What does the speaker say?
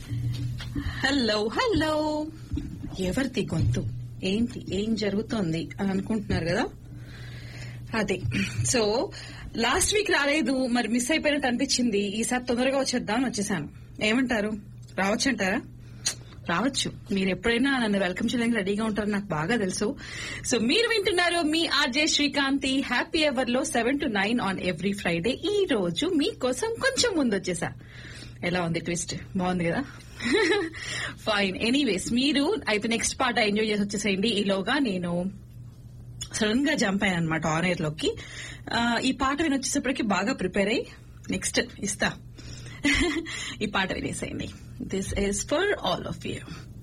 hello hello ఎవరిది గొంతు ఏంటి ఏం జరుగుతోంది అని అనుకుంటున్నారు కదా అదే సో లాస్ట్ వీక్ రాలేదు మరి మిస్ అయిపోయినట్టు అనిపించింది ఈసారి తొందరగా వచ్చేద్దామని వచ్చేసాను ఏమంటారు రావచ్చు అంటారా రావచ్చు మీరు ఎప్పుడైనా నన్ను వెల్కమ్ చేయడానికి రెడీగా ఉంటారని నాకు బాగా తెలుసు సో మీరు వింటున్నారు మీ ఆర్జే శ్రీకాంతి హ్యాపీ అవర్ లో seven to nine on every Friday ఈ రోజు మీకోసం కొంచెం ముందు వచ్చేసా ఎలా ఉంది ట్విస్ట్ బాగుంది కదా ఫైన్ ఎనీవేస్ మీరు అయితే నెక్స్ట్ పాట ఎంజాయ్ చేసి వచ్చేసేయండి ఈలోగా నేను సడన్ గా జంప్ అయ్యాను అనమాట ఆన్ ఎయిర్ లోకి ఆ, ఈ పాట విని వచ్చేసప్పటికి బాగా ప్రిపేర్ అయ్యి నెక్స్ట్ ఇస్తా ఈ పాట వినేసేయండి this is for all of you